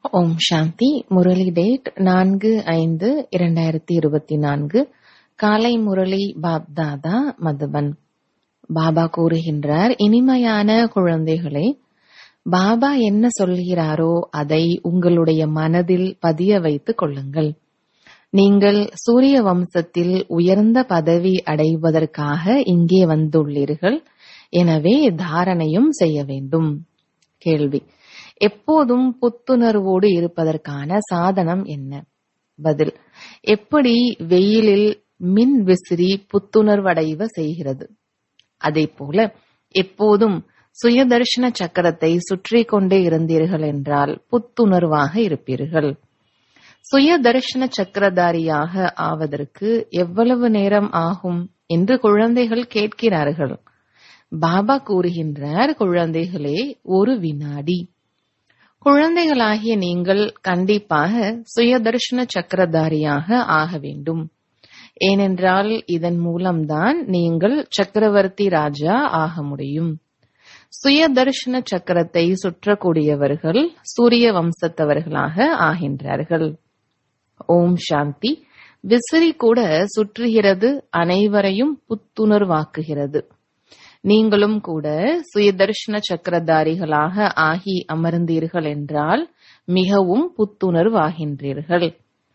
ஓம் சாந்தி Murali date நான்கு ஐந்து இரண்டாயிரத்தி இருபத்தி நான்கு காலை முரளி பாப் தாதா மதுபன் பாபா கூறுகின்றார் இனிமையான குழந்தைகளே பாபா என்ன சொல்கிறாரோ அதை உங்களுடைய மனதில் பதிய வைத்துக் கொள்ளுங்கள் நீங்கள் சூரிய வம்சத்தில் உயர்ந்த பதவி அடைவதற்காக இங்கே வந்துள்ளீர்கள் எனவே தாரணையும் செய்ய வேண்டும் கேள்வி எப்போதும் புத்துணர்வோடு இருப்பதற்கான சாதனம் என்ன பதில் எப்படி வெயிலில் மின் விசிறி புத்துணர்வடைவ செய்கிறது அதே போல எப்போதும் சுயதர்ஷன சக்கரத்தை சுற்றி கொண்டே இருந்தீர்கள் என்றால் புத்துணர்வாக இருப்பீர்கள் சுயதர்ஷன சக்கரதாரியாக ஆவதற்கு எவ்வளவு நேரம் ஆகும் என்று குழந்தைகள் கேட்கிறார்கள் பாபா கூறுகின்றார் குழந்தைகளே ஒரு வினாடி குழந்தைகளாகிய நீங்கள் கண்டிப்பாக சுயதர்ஷன சக்கரதாரியாக ஆக வேண்டும் ஏனென்றால் இதன் மூலம்தான் நீங்கள் சக்கரவர்த்தி ராஜா ஆக முடியும் சுயதர்ஷன சக்கரத்தை சுற்றக்கூடியவர்கள் சூரிய வம்சத்தவர்களாக ஆகின்றார்கள் ஓம் சாந்தி விசிறி கூட சுற்றுகிறது அனைவரையும் புத்துணர்வாக்குகிறது நீங்களும் கூட சுயதர்ஷன சக்கரதாரிகளாக ஆகி அமர்ந்தீர்கள் என்றால் மிகவும் புத்துணர்வாகின்றீர்கள்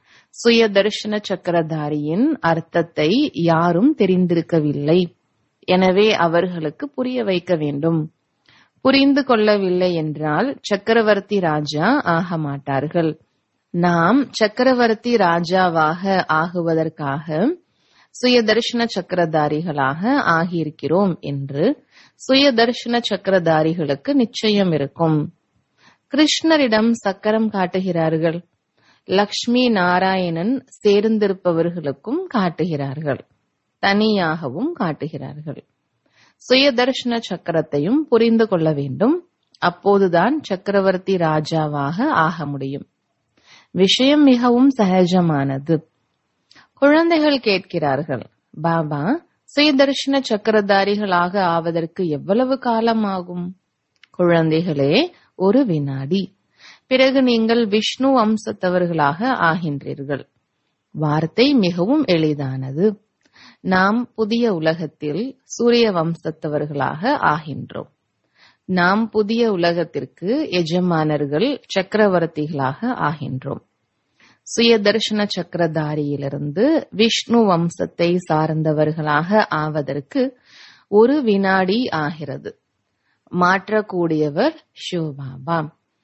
சுயதர்ஷன சக்கரதாரியின் அர்த்தத்தை யாரும் தெரிந்திருக்கவில்லை எனவே அவர்களுக்கு புரிய வைக்க வேண்டும் புரிந்து கொள்ளவில்லை என்றால் சக்கரவர்த்தி ராஜா ஆக மாட்டார்கள் நாம் சக்கரவர்த்தி ராஜாவாக ஆகுவதற்காக சுயதர்ஷன சக்கரதாரிகளாக ஆகியிருக்கிறோம் என்று சுயதர்ஷன சக்கரதாரிகளுக்கு நிச்சயம் இருக்கும் கிருஷ்ணரிடம் சக்கரம் காட்டுகிறார்கள் லக்ஷ்மி நாராயணன் சேர்ந்திருப்பவர்களுக்கும் காட்டுகிறார்கள் தனியாகவும் காட்டுகிறார்கள் சுயதர்ஷன சக்கரத்தையும் புரிந்து கொள்ள வேண்டும் அப்போதுதான் சக்கரவர்த்தி ராஜாவாக ஆக முடியும் விஷயம் மிகவும் சகஜமானது குழந்தைகள் கேட்கிறார்கள் பாபா சுயதர்ஷன சக்கரதாரிகளாக ஆவதற்கு எவ்வளவு காலம் ஆகும் குழந்தைகளே ஒரு வினாடி பிறகு நீங்கள் விஷ்ணு வம்சத்தவர்களாக ஆகின்றீர்கள் வார்த்தை மிகவும் எளிதானது நாம் புதிய உலகத்தில் சூரிய வம்சத்தவர்களாக ஆகின்றோம் நாம் புதிய உலகத்திற்கு எஜமானர்கள் சக்கரவர்த்திகளாக ஆகின்றோம் சுயதர்ஷன சக்கரதாரியிலிருந்து விஷ்ணு வம்சத்தை சார்ந்தவர்களாக ஆவதற்கு ஒரு வினாடி ஆகிறது மாற்றக்கூடியவர் ஷிவபாபா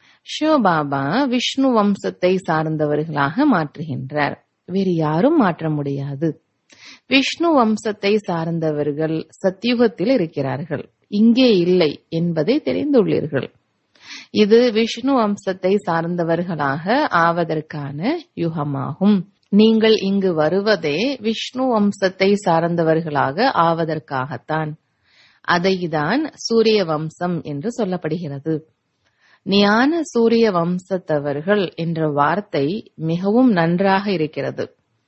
ஷிவபாபா விஷ்ணு வம்சத்தை சார்ந்தவர்களாக மாற்றுகின்றார் வேறு யாரும் மாற்ற முடியாது விஷ்ணு வம்சத்தை சார்ந்தவர்கள் சத்தியுகத்தில் இருக்கிறார்கள் இங்கே இல்லை என்பதை தெரிந்துள்ளீர்கள் இது விஷ்ணு வம்சத்தை சார்ந்தவர்களாக ஆவதற்கான யுகமாகும் நீங்கள் இங்கு வருவதே விஷ்ணு வம்சத்தை சார்ந்தவர்களாக ஆவதற்காகத்தான் அதைதான் சூரிய வம்சம் என்று சொல்லப்படுகிறது ஞான சூரிய வம்சத்தவர்கள் என்ற வார்த்தை மிகவும் நன்றாக இருக்கிறது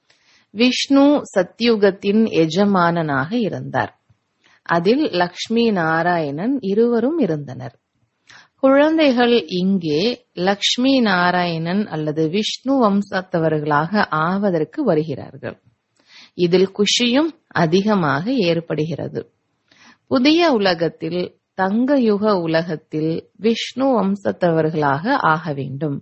விஷ்ணு சத்யுகத்தின் எஜமானனாக இருந்தார் அதில் லக்ஷ்மி நாராயணன் இருவரும் இருந்தனர் குழந்தைகள் இங்கே லக்ஷ்மி நாராயணன் அல்லது விஷ்ணு வம்சத்தவர்களாக ஆவதற்கு வருகிறார்கள் இதில் குஷியும் அதிகமாக ஏற்படுகிறது புதிய உலகத்தில் தங்க யுக உலகத்தில் விஷ்ணு வம்சத்தவர்களாக ஆக வேண்டும்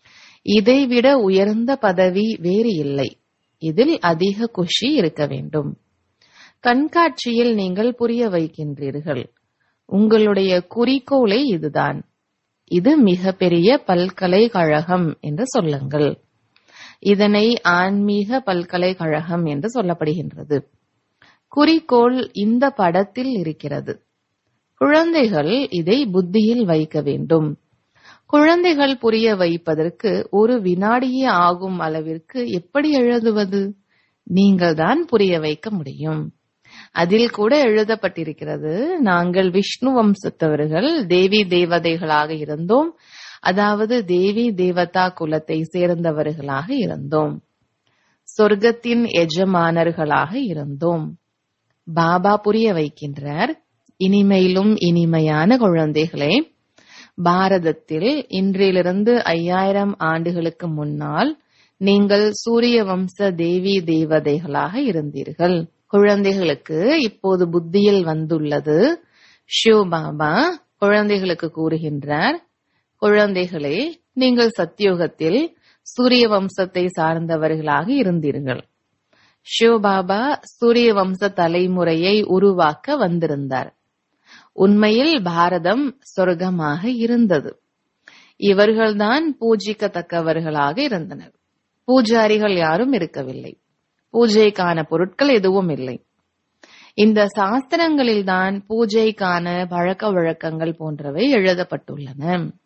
இதைவிட உயர்ந்த பதவி வேறு இல்லை இதில் அதிக குஷி இருக்க வேண்டும் கண்காட்சியில் நீங்கள் புரிய வைக்கின்றீர்கள் உங்களுடைய குறிக்கோளே இதுதான் இது மிக பெரிய பல்கலைக்கழகம் என்று சொல்லுங்கள் இதனை ஆன்மீக பல்கலைக்கழகம் என்று சொல்லப்படுகின்றது குறிக்கோள் இந்த படத்தில் இருக்கிறது குழந்தைகள் இதை புத்தியில் வைக்க வேண்டும் குழந்தைகள் புரிய வைப்பதற்கு ஒரு வினாடியே ஆகும் அளவிற்கு எப்படி எழுதுவது நீங்கள் தான் புரிய வைக்க முடியும் அதில் கூட எழுதப்பட்டிருக்கிறது நாங்கள் விஷ்ணு வம்சத்தவர்கள் தேவி தேவதைகளாக இருந்தோம் அதாவது தேவி தேவதா குலத்தை சேர்ந்தவர்களாக இருந்தோம் சொர்க்கத்தின் எஜமானர்களாக இருந்தோம் பாபா புரிய வைக்கின்றார் இனிமையிலும் இனிமையான குழந்தைகளே பாரதத்தில் இன்றிலிருந்து ஐயாயிரம் ஆண்டுகளுக்கு முன்னால் நீங்கள் சூரிய வம்ச தேவி தேவதைகளாக இருந்தீர்கள் குழந்தைகளுக்கு இப்போது புத்தியில் வந்துள்ளது ஷிவ் பாபா குழந்தைகளுக்கு கூறுகின்றார் குழந்தைகளே நீங்கள் சத்தியுகத்தில் சூரிய வம்சத்தை சார்ந்தவர்களாக இருந்தீர்கள் ஷிவ் பாபா சூரிய வம்ச தலைமுறையை உருவாக்க வந்திருந்தார் உண்மையில் பாரதம் சொர்க்கமாக இருந்தது இவர்கள்தான் பூஜிக்கத்தக்கவர்களாக இருந்தனர் பூஜாரிகள் யாரும் இருக்கவில்லை பூஜைக்கான பொருட்கள் எதுவும் இல்லை இந்த சாஸ்திரங்களில்தான் பூஜைக்கான பழக்க வழக்கங்கள் போன்றவை எழுதப்பட்டுள்ளன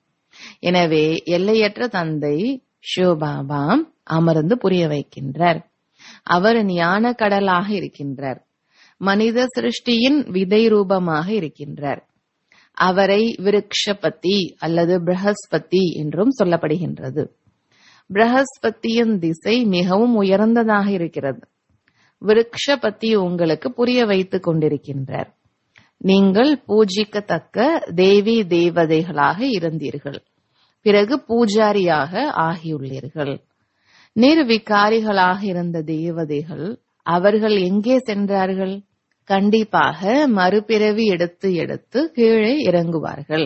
எனவே எல்லையற்ற தந்தை ஷிவபாபா அமர்ந்து புரிய வைக்கின்றார் அவர் ஞான கடலாக இருக்கின்றார் மனித சிருஷ்டியின் விதை ரூபமாக இருக்கின்றார் அவரை விருக்ஷபதி அல்லது பிரகஸ்பதி என்றும் சொல்லப்படுகின்றது பிரகஸ்பதியின் திசை மிகவும் உயர்ந்ததாக இருக்கிறது விருக்ஷபதி உங்களுக்கு புரிய வைத்துக் கொண்டிருக்கின்றார் நீங்கள் பூஜிக்கத்தக்க தேவி தேவதைகளாக இருந்தீர்கள் பிறகு பூஜாரியாக ஆகியுள்ளீர்கள் நிர்விகாரிகளாக இருந்த தேவதைகள் அவர்கள் எங்கே சென்றார்கள் கண்டிப்பாக மறுபிறவி எடுத்து எடுத்து கீழே இறங்குவார்கள்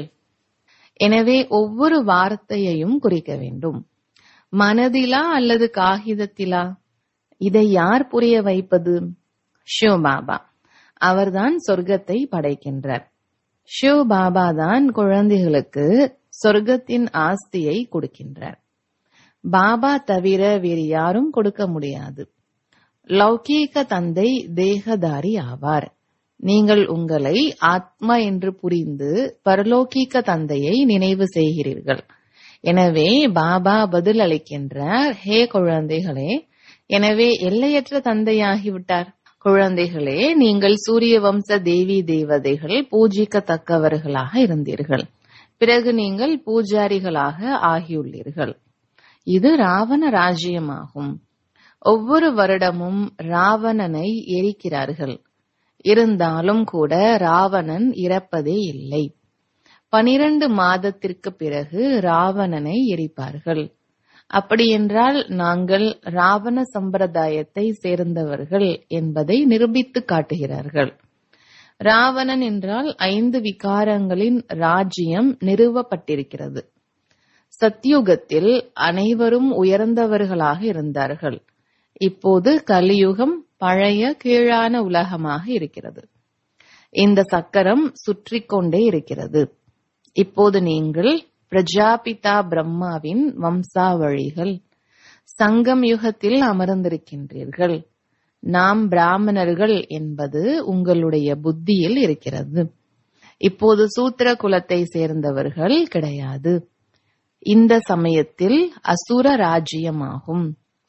எனவே ஒவ்வொரு வார்த்தையையும் குறிக்க வேண்டும் மனதிலா அல்லது காகிதத்திலா இதை யார் புரிய வைப்பது சிவபாபா அவர்தான் சொர்க்கத்தை படைக்கின்றார் சிவ் பாபா தான் குழந்தைகளுக்கு சொர்க்கத்தின் ஆஸ்தியை கொடுக்கின்றார் பாபா தவிர வேறு யாரும் கொடுக்க முடியாது லௌகீக தந்தை தேகதாரி ஆவார் நீங்கள் உங்களை ஆத்மா என்று புரிந்து பரலோகீக தந்தையை நினைவு செய்கிறீர்கள் எனவே பாபா பதில் அளிக்கின்றார் ஹே குழந்தைகளே எனவே எல்லையற்ற தந்தையாகிவிட்டார் குழந்தைகளே நீங்கள் சூரிய வம்ச தேவி தேவதைகள் பூஜிக்கத்தக்கவர்களாக இருந்தீர்கள் பிறகு நீங்கள் பூஜாரிகளாக ஆகியுள்ளீர்கள் இது ராவண ராஜ்யமாகும் ஒவ்வொரு வருடமும் ராவணனை எரிக்கிறார்கள் இருந்தாலும் கூட ராவணன் இறப்பதே இல்லை பனிரண்டு மாதத்திற்கு பிறகு ராவணனை எரிப்பார்கள் அப்படியென்றால் நாங்கள் ராவண சம்பிரதாயத்தை சேர்ந்தவர்கள் என்பதை நிரூபித்து காட்டுகிறார்கள் ராவணன் என்றால் ஐந்து விகாரங்களின் ராஜ்யம் நிறுவப்பட்டிருக்கிறது சத்யுகத்தில் அனைவரும் உயர்ந்தவர்களாக இருந்தார்கள் இப்போது கலியுகம் பழைய கீழான உலகமாக இருக்கிறது இந்த சக்கரம் சுற்றி கொண்டே இருக்கிறது இப்போது நீங்கள் பிரஜாபிதா பிரம்மாவின் வம்சாவழிகள் சங்கம் யுகத்தில் அமர்ந்திருக்கின்றீர்கள் நாம் பிராமணர்கள் என்பது உங்களுடைய புத்தியில் இருக்கிறது இப்போது சூத்திர குலத்தை சேர்ந்தவர்கள் கிடையாது இந்த சமயத்தில் அசுர ராஜ்யமாகும்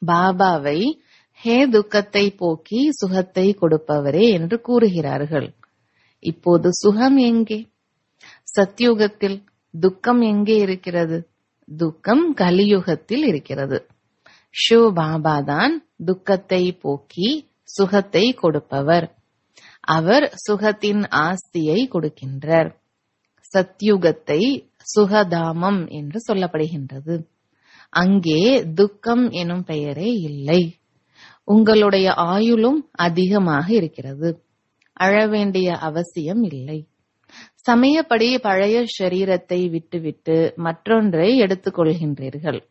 பாபாவை ஹே துக்கத்தை போக்கி சுகத்தை கொடுப்பவரே என்று கூறுகிறார்கள் இப்போது சுகம் எங்கே சத்யுகத்தில் துக்கம் எங்கே இருக்கிறது துக்கம் கலியுகத்தில் இருக்கிறது ஷிவ் பாபா தான் துக்கத்தை போக்கி சுகத்தை கொடுப்பவர் அவர் சுகத்தின் ஆஸ்தியை கொடுக்கின்றார் சத்யுகத்தை சுகதாமம் என்று சொல்லப்படுகின்றது அங்கே துக்கம் எனும் பெயரே இல்லை உங்களுடைய ஆயுளும் அதிகமாக இருக்கிறது அழ வேண்டிய அவசியம் இல்லை சமயப்படி பழைய சரீரத்தை விட்டுவிட்டு மற்றொன்றை எடுத்துக்கொள்கின்றீர்கள்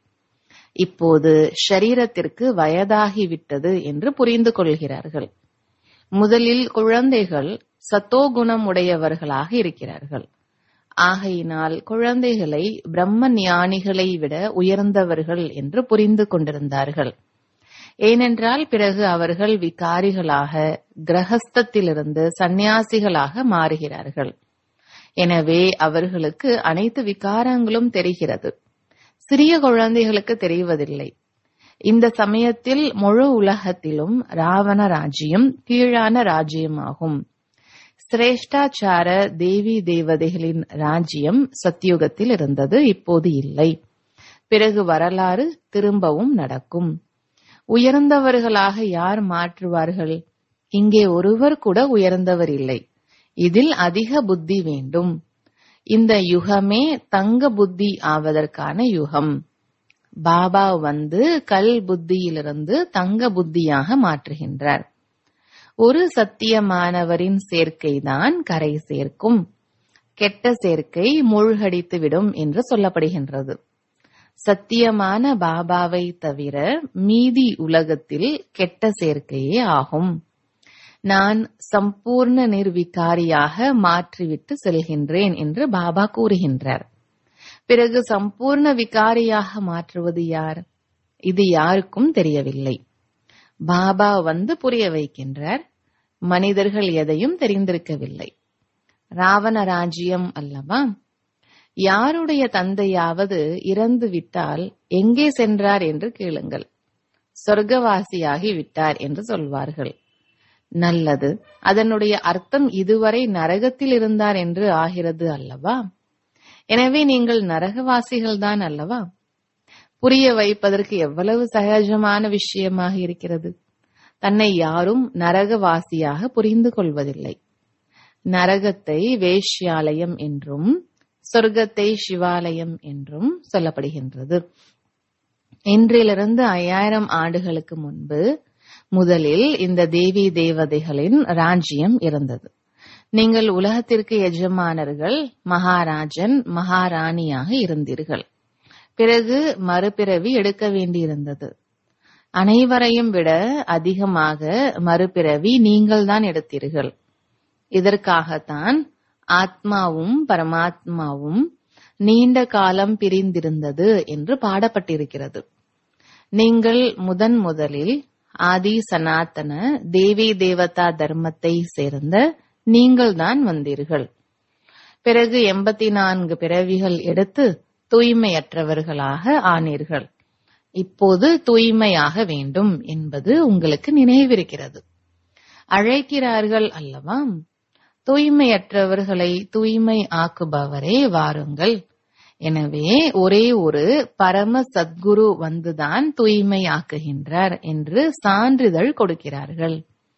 இப்போது ஷரீரத்திற்கு வயதாகிவிட்டது என்று புரிந்து கொள்கிறார்கள் முதலில் குழந்தைகள் சத்தோகுணம் உடையவர்களாக இருக்கிறார்கள் ஆகையினால் குழந்தைகளை பிரம்ம ஞானிகளை விட உயர்ந்தவர்கள் என்று புரிந்து கொண்டிருந்தார்கள் ஏனென்றால் பிறகு அவர்கள் விகாரிகளாக கிரகஸ்தத்திலிருந்து சந்நியாசிகளாக மாறுகிறார்கள் எனவே அவர்களுக்கு அனைத்து விகாரங்களும் தெரிகிறது சிறிய குழந்தைகளுக்கு தெரிவதில்லை இந்த சமயத்தில் முழு உலகத்திலும் ராவண ராஜ்யம் கீழான ராஜ்யமாகும் சிரேஷ்டாச்சார தேவி தேவதைகளின் ராஜ்யம் சத்தியுகத்தில் இருந்தது இப்போது இல்லை பிறகு வரலாறு திரும்பவும் நடக்கும் உயர்ந்தவர்களாக யார் மாற்றுவார்கள் இங்கே ஒருவர் கூட உயர்ந்தவர் இல்லை இதில் அதிக புத்தி வேண்டும் இந்த யுகமே தங்க புத்தி ஆவதற்கான யுகம் பாபா வந்து கல் புத்தியிலிருந்து தங்க புத்தியாக மாற்றுகின்றார் ஒரு சத்தியமானவரின் சேர்க்கைதான் கரை சேர்க்கும் கெட்ட சேர்க்கை மூழ்கடித்துவிடும் என்று சொல்லப்படுகின்றது சத்தியமான பாபாவை தவிர மீதி உலகத்தில் கெட்ட சேர்க்கையே ஆகும் நான் சம்பூர்ண நிர்விகாரியாக மாற்றிவிட்டு செல்கின்றேன் என்று பாபா கூறுகின்றார் பிறகு சம்பூர்ண விகாரியாக மாற்றுவது யார் இது யாருக்கும் தெரியவில்லை பாபா வந்து புரிய வைக்கின்றார் மனிதர்கள் எதையும் தெரிந்திருக்கவில்லை ராவண ராஜ்யம் அல்லவா யாருடைய தந்தையாவது இறந்து விட்டால் எங்கே சென்றார் என்று கேளுங்கள் சொர்க்கவாசியாகி விட்டார் என்று சொல்வார்கள் நல்லது அதனுடைய அர்த்தம் இதுவரை நரகத்தில் இருந்தார் என்று ஆகிறது அல்லவா எனவே நீங்கள் நரகவாசிகள் தான் அல்லவா புரிய வைப்பதற்கு எவ்வளவு சகஜமான விஷயமாக இருக்கிறது தன்னை யாரும் நரகவாசியாக புரிந்து கொள்வதில்லை நரகத்தை வேஷ்யாலயம் என்றும் சொர்க்கத்தை சிவாலயம் என்றும் சொல்லப்படுகின்றது இன்றிலிருந்து ஐயாயிரம் ஆண்டுகளுக்கு முன்பு முதலில் இந்த தேவி தேவதைகளின் ராஜ்யம் இருந்தது நீங்கள் உலகத்திற்கு எஜமானர்கள் மகாராஜன் மகாராணியாக இருந்தீர்கள் பிறகு மறுபிறவி எடுக்க வேண்டியிருந்தது அனைவரையும் விட அதிகமாக மறுபிறவி நீங்கள்தான் எடுத்தீர்கள் இதற்காகத்தான் ஆத்மாவும் பரமாத்மாவும் நீண்ட காலம் பிரிந்திருந்தது என்று பாடப்பட்டிருக்கிறது நீங்கள் முதன் முதலில் ஆதி சனாதன தேவி தேவதா தர்மத்தை சேர்ந்த நீங்கள்தான் வந்தீர்கள் பிறகு எண்பத்தி நான்கு பிறவிகள் எடுத்து தூய்மையற்றவர்களாக ஆனீர்கள் இப்போது தூய்மையாக வேண்டும் என்பது உங்களுக்கு நினைவிருக்கிறது அழைக்கிறார்கள் அல்லவா தூய்மையற்றவர்களை தூய்மை ஆக்குபவரே வாருங்கள் எனவே ஒரே ஒரு பரம சத்குரு வந்துதான் தூய்மை ஆக்குகின்றார் என்று சான்றிதழ் கொடுக்கிறார்கள்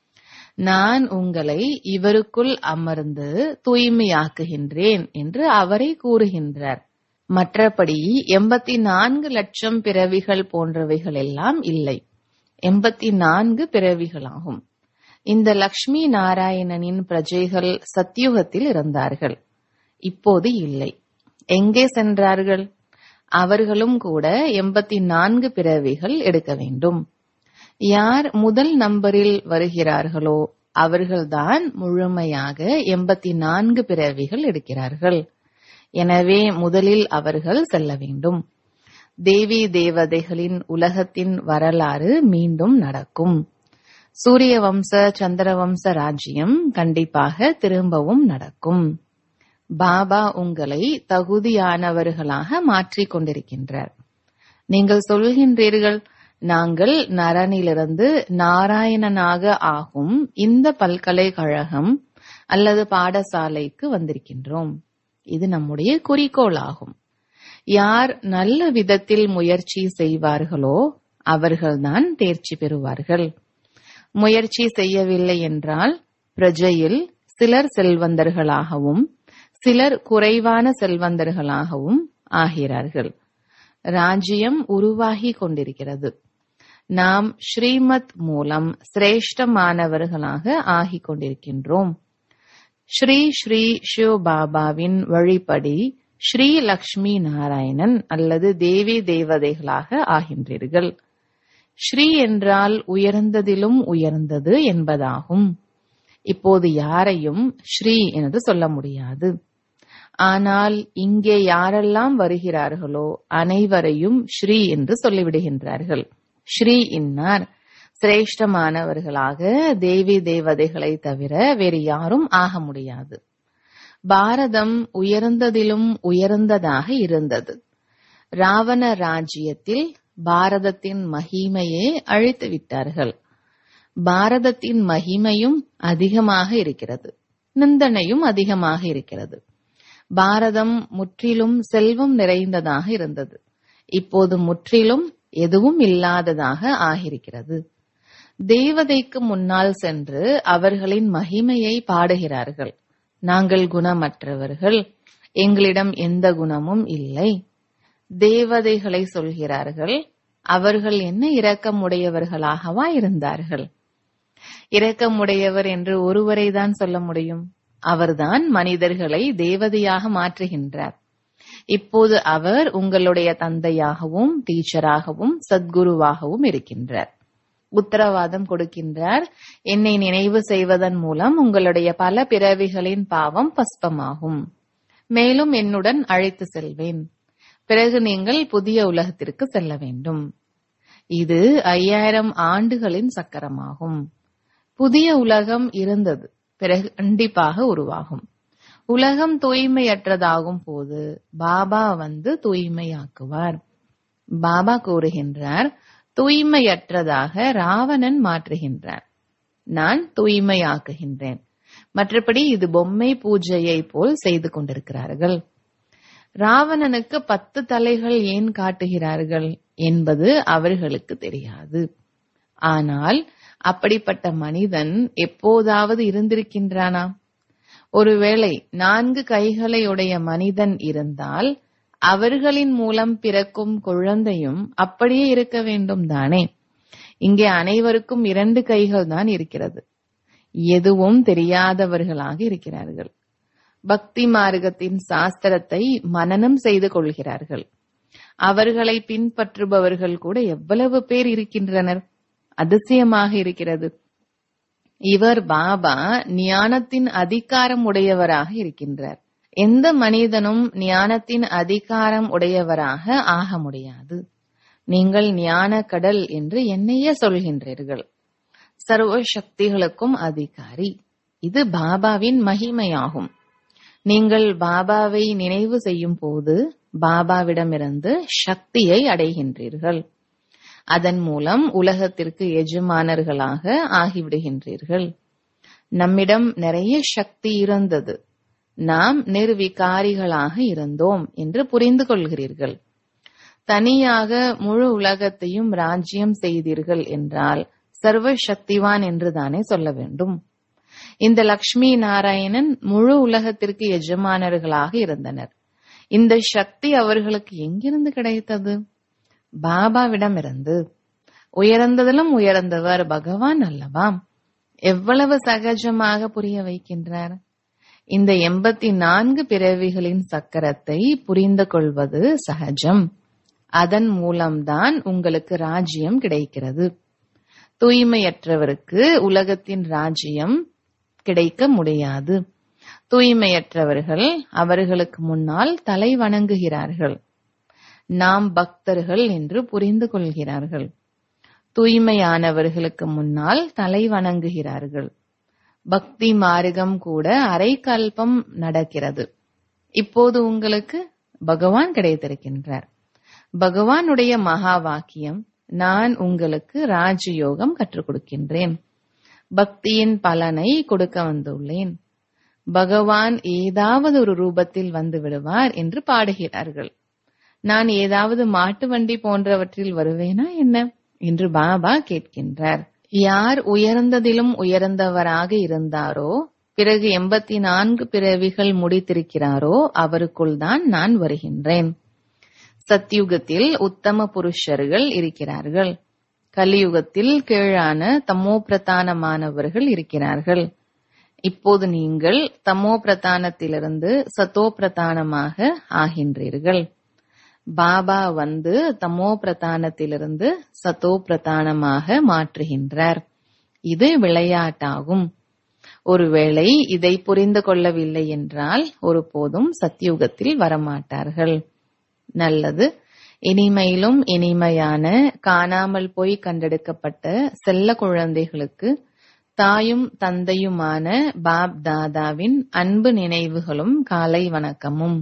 நான் உங்களை இவருக்குள் அமர்ந்து தூய்மையாக்குகின்றேன் என்று அவரே கூறுகின்றார் மற்றபடி எண்பத்தி நான்கு லட்சம் பிறவிகள் போன்றவைகள் எல்லாம் இல்லை எண்பத்தி நான்கு பிறவிகளாகும் இந்த லக்ஷ்மி நாராயணனின் பிரஜைகள் சத்தியுகத்தில் இருந்தார்கள் இப்போது இல்லை எங்கே சென்றார்கள் அவர்களும் கூட எண்பத்தி நான்கு பிறவிகள் எடுக்க வேண்டும் யார் முதல் நம்பரில் வருகிறார்களோ அவர்கள்தான் முழுமையாக எண்பத்தி நான்கு பிறவிகள் எடுக்கிறார்கள் எனவே முதலில் அவர்கள் செல்ல வேண்டும் தேவி தேவதைகளின் உலகத்தின் வரலாறு மீண்டும் நடக்கும் சூரிய வம்ச சந்திரவம்ச ராஜ்யம் கண்டிப்பாக திரும்பவும் நடக்கும் பாபா உங்களை தகுதியானவர்களாக மாற்றிக் கொண்டிருக்கின்றார் நீங்கள் சொல்கின்றீர்கள் நாங்கள் நரனிலிருந்து நாராயணனாக ஆகும் இந்த பல்கலைக்கழகம் அல்லது பாடசாலைக்கு வந்திருக்கின்றோம் இது நம்முடைய குறிக்கோள் ஆகும் யார் நல்ல விதத்தில் முயற்சி செய்வார்களோ அவர்கள்தான் தேர்ச்சி பெறுவார்கள் முயற்சி செய்யவில்லை என்றால் பிரஜையில் சிலர் செல்வந்தர்களாகவும் சிலர் குறைவான செல்வந்தர்களாகவும் ஆகிறார்கள் ராஜ்யம் உருவாகி கொண்டிருக்கிறது நாம் ஸ்ரீமத் மூலம் சிரேஷ்டமானவர்களாக ஆகிக் கொண்டிருக்கின்றோம் ஸ்ரீ ஸ்ரீ சிவ பாபாவின் வழிபடி ஸ்ரீ லக்ஷ்மி நாராயணன் அல்லது தேவி தேவதைகளாக ஆகின்றீர்கள் ஸ்ரீ என்றால் உயர்ந்ததிலும் உயர்ந்தது என்பதாகும் இப்போது யாரையும் ஸ்ரீ என்று சொல்ல முடியாது ஆனால் இங்கே யாரெல்லாம் வருகிறார்களோ அனைவரையும் ஸ்ரீ என்று சொல்லிவிடுகின்றார்கள் ஸ்ரீ இன்னார் சிரேஷ்டமானவர்களாக தேவி தேவதைகளை தவிர வேறு யாரும் ஆக முடியாது பாரதம் உயர்ந்ததிலும் உயர்ந்ததாக இருந்தது ராவண ராஜ்யத்தில் பாரதத்தின் மகிமையே அழித்து விட்டார்கள் பாரதத்தின் மகிமையும் அதிகமாக இருக்கிறது நிந்தனையும் அதிகமாக இருக்கிறது பாரதம் முற்றிலும் செல்வம் நிறைந்ததாக இருந்தது இப்போது முற்றிலும் எதுவும் இல்லாததாக ஆகியிருக்கிறது தேவதைக்கு முன்னால் சென்று அவர்களின் மகிமையை பாடுகிறார்கள் நாங்கள் குணமற்றவர்கள் எங்களிடம் எந்த குணமும் இல்லை தேவதைகளை சொல்கிறார்கள் அவர்கள் என்ன இரக்கமுடையவர்களாகவா இருந்தார்கள் இரக்கமுடையவர் என்று ஒருவரை தான் சொல்ல முடியும் அவர்தான் மனிதர்களை தேவதையாக மாற்றுகின்றார் இப்போது அவர் உங்களுடைய தந்தையாகவும் டீச்சராகவும் சத்குருவாகவும் இருக்கின்றார் உத்தரவாதம் கொடுக்கின்றார் என்னை நினைவு செய்வதன் மூலம் உங்களுடைய பல பிறவிகளின் பாவம் பஸ்பமாகும் மேலும் என்னுடன் அழைத்து செல்வேன் பிறகு நீங்கள் புதிய உலகத்திற்கு செல்ல வேண்டும் இது ஐயாயிரம் ஆண்டுகளின் சக்கரமாகும் புதிய உலகம் இருந்தது பிறகு கண்டிப்பாக உருவாகும் உலகம் தூய்மையற்றதாகும் போது பாபா வந்து தூய்மையாக்குவார் பாபா கூறுகின்றார் தூய்மையற்றதாக ராவணன் மாற்றுகின்றார் நான் தூய்மையாக்குகின்றேன் மற்றபடி இது பொம்மை பூஜையை போல் செய்து கொண்டிருக்கிறார்கள் ராவணனுக்கு பத்து தலைகள் ஏன் காட்டுகிறார்கள் என்பது அவர்களுக்கு தெரியாது ஆனால் அப்படிப்பட்ட மனிதன் எப்போதாவது இருந்திருக்கின்றானா ஒருவேளை நான்கு கைகளை உடைய மனிதன் இருந்தால் அவர்களின் மூலம் பிறக்கும் குழந்தையும் அப்படியே இருக்க வேண்டும் தானே இங்கே அனைவருக்கும் இரண்டு கைகள் தான் இருக்கிறது எதுவும் தெரியாதவர்களாக இருக்கிறார்கள் பக்தி மார்க்கத்தின் சாஸ்திரத்தை மனனம் செய்து கொள்கிறார்கள் அவர்களை பின்பற்றுபவர்கள் கூட எவ்வளவு பேர் இருக்கின்றனர் அதிசயமாக இருக்கிறது இவர் பாபா ஞானத்தின் அதிகாரம் உடையவராக இருக்கின்றார் எந்த மனிதனும் ஞானத்தின் அதிகாரம் உடையவராக ஆக முடியாது நீங்கள் ஞான கடல் என்று என்னையே சொல்கின்றீர்கள் சர்வ சக்திகளுக்கும் அதிகாரி இது பாபாவின் மகிமையாகும் நீங்கள் பாபாவை நினைவு செய்யும் போது பாபாவிடமிருந்து சக்தியை அடைகின்றீர்கள் அதன் மூலம் உலகத்திற்கு எஜமானர்களாக ஆகிவிடுகின்றீர்கள் நம்மிடம் நிறைய சக்தி இருந்தது நாம் நிர்விகாரிகளாக இருந்தோம் என்று புரிந்து கொள்கிறீர்கள் தனியாக முழு உலகத்தையும் ராஜ்யம் செய்தீர்கள் என்றால் சர்வ சக்திவான் என்று தானே சொல்ல வேண்டும் இந்த லக்ஷ்மி நாராயணன் முழு உலகத்திற்கு எஜமானர்களாக இருந்தனர் இந்த சக்தி அவர்களுக்கு எங்கிருந்து கிடைத்தது பாபாவிடமிருந்து உயர்ந்ததிலும் உயர்ந்தவர் பகவான் அல்லவா எவ்வளவு சகஜமாக புரிய வைக்கின்றார் இந்த எண்பத்தி நான்கு பிறவிகளின் சக்கரத்தை புரிந்து கொள்வது சகஜம் அதன் மூலம்தான் உங்களுக்கு ராஜ்யம் கிடைக்கிறது தூய்மையற்றவருக்கு உலகத்தின் ராஜ்யம் கிடைக்க முடியாது தூய்மையற்றவர்கள் அவர்களுக்கு முன்னால் தலை வணங்குகிறார்கள் நாம் பக்தர்கள் என்று புரிந்து கொள்கிறார்கள் தூய்மையானவர்களுக்கு முன்னால் தலை வணங்குகிறார்கள் பக்தி மார்க்கம் கூட அரை கல்பம் நடக்கிறது இப்போது உங்களுக்கு பகவான் கிடைத்திருக்கின்றார் பகவானுடைய மகா வாக்கியம் நான் உங்களுக்கு ராஜயோகம் கற்றுக் கொடுக்கின்றேன் பக்தியின் பலனை கொடுக்க வந்துள்ளேன் பகவான் ஏதாவது ஒரு ரூபத்தில் வந்து விடுவார் என்று பாடுகிறார்கள் நான் ஏதாவது மாட்டு வண்டி போன்றவற்றில் வருவேனா என்ன என்று பாபா கேட்கின்றார் யார் உயர்ந்ததிலும் உயர்ந்தவராக இருந்தாரோ பிறகு எண்பத்தி நான்கு பிறவிகள் முடித்திருக்கிறாரோ அவருக்குள் தான் நான் வருகின்றேன் சத்யுகத்தில் உத்தம புருஷர்கள் இருக்கிறார்கள் கலியுகத்தில் கீழான தமோ பிரதானமானவர்கள் இருக்கிறார்கள் இப்போது நீங்கள் தமோ பிரதானத்திலிருந்து சத்தோ பிரதானமாக ஆகின்றீர்கள் பாபா வந்து தமோ பிரதானத்திலிருந்து சத்தோ பிரதானமாக மாற்றுகின்றார் இது விளையாட்டாகும் ஒருவேளை இதை புரிந்து கொள்ளவில்லை என்றால் ஒருபோதும் சத்தியுகத்தில் வரமாட்டார்கள் நல்லது இனிமையிலும் இனிமையான காணாமல் போய் கண்டெடுக்கப்பட்ட செல்ல குழந்தைகளுக்கு தாயும் தந்தையுமான பாப் தாதாவின் அன்பு நினைவுகளும் காலை வணக்கமும்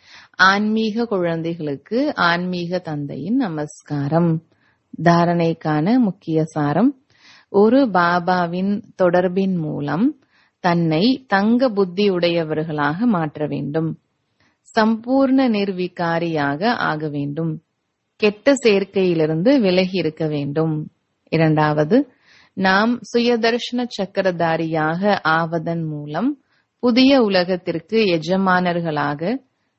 ஆன்மீக குழந்தைகளுக்கு ஆன்மீக தந்தையின் நமஸ்காரம் தாரணைக்கான முக்கிய சாரம் ஒரு பாபாவின் தொடர்பின் மூலம் தன்னை தங்க புத்தி உடையவர்களாக மாற்ற வேண்டும் சம்பூர்ண நிர்விகாரியாக ஆக வேண்டும் கெட்ட சேர்க்கையிலிருந்து விலகி இருக்க வேண்டும் இரண்டாவது நாம் சுயதர்ஷன சக்கரதாரியாக ஆவதன் மூலம் புதிய உலகத்திற்கு எஜமானர்களாக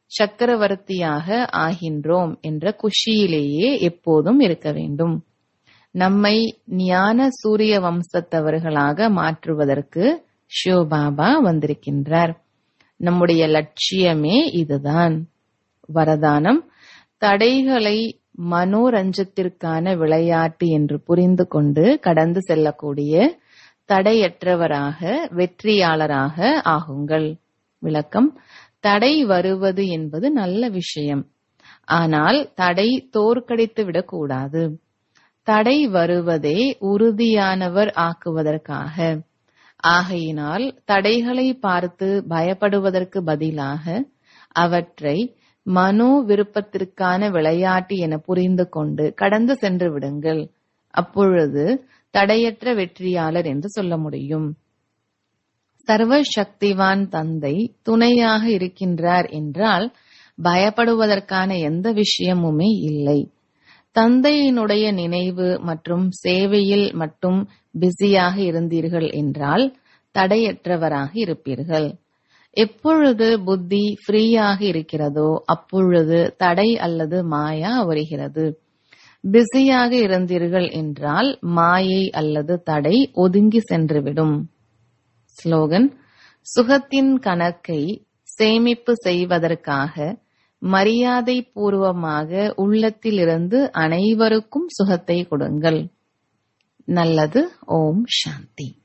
சக்கரவர்த்தியாக ஆகின்றோம் என்ற குஷியிலேயே எப்போதும் இருக்க வேண்டும் நம்மை ஞான சூரிய வம்சத்தவர்களாக மாற்றுவதற்கு சிவபாபா வந்திருக்கின்றார் நம்முடைய லட்சியமே இதுதான் வரதானம் தடைகளை மனோரஞ்சத்திற்கான விளையாட்டு என்று புரிந்து கொண்டு கடந்து செல்லக்கூடிய தடையற்றவராக வெற்றியாளராக ஆகுங்கள் விளக்கம் தடை வருவது என்பது நல்ல விஷயம் ஆனால் தடை தோற்கடித்து விடக்கூடாது தடை வருவதே உறுதியானவர் ஆக்குவதற்காக ஆகையினால் தடைகளை பார்த்து பயப்படுவதற்கு பதிலாக அவற்றை மனோ விருப்பத்திற்கான விளையாட்டு என புரிந்து கொண்டு கடந்து சென்று விடுங்கள் அப்பொழுது தடையற்ற வெற்றியாளர் என்று சொல்ல முடியும் சர்வ சக்திவான் தந்தை துணையாக இருக்கின்றார் என்றால் பயப்படுவதற்கான எந்த விஷயமுமே இல்லை தந்தையினுடைய நினைவு மற்றும் சேவையில் மட்டும் பிஸியாக இருந்தீர்கள் என்றால் தடையற்றவராக இருப்பீர்கள் எப்பொழுது புத்தி ஃப்ரீயாக இருக்கிறதோ அப்பொழுது தடை அல்லது மாயா வருகிறது பிஸியாக இருந்தீர்கள் என்றால் மாயை அல்லது தடை ஒதுங்கி சென்றுவிடும் ஸ்லோகன் சுகத்தின் கணக்கை சேமிப்பு செய்வதற்காக மரியாதை பூர்வமாக உள்ளத்திலிருந்து அனைவருக்கும் சுகத்தை கொடுங்கள் நல்லது ஓம் சாந்தி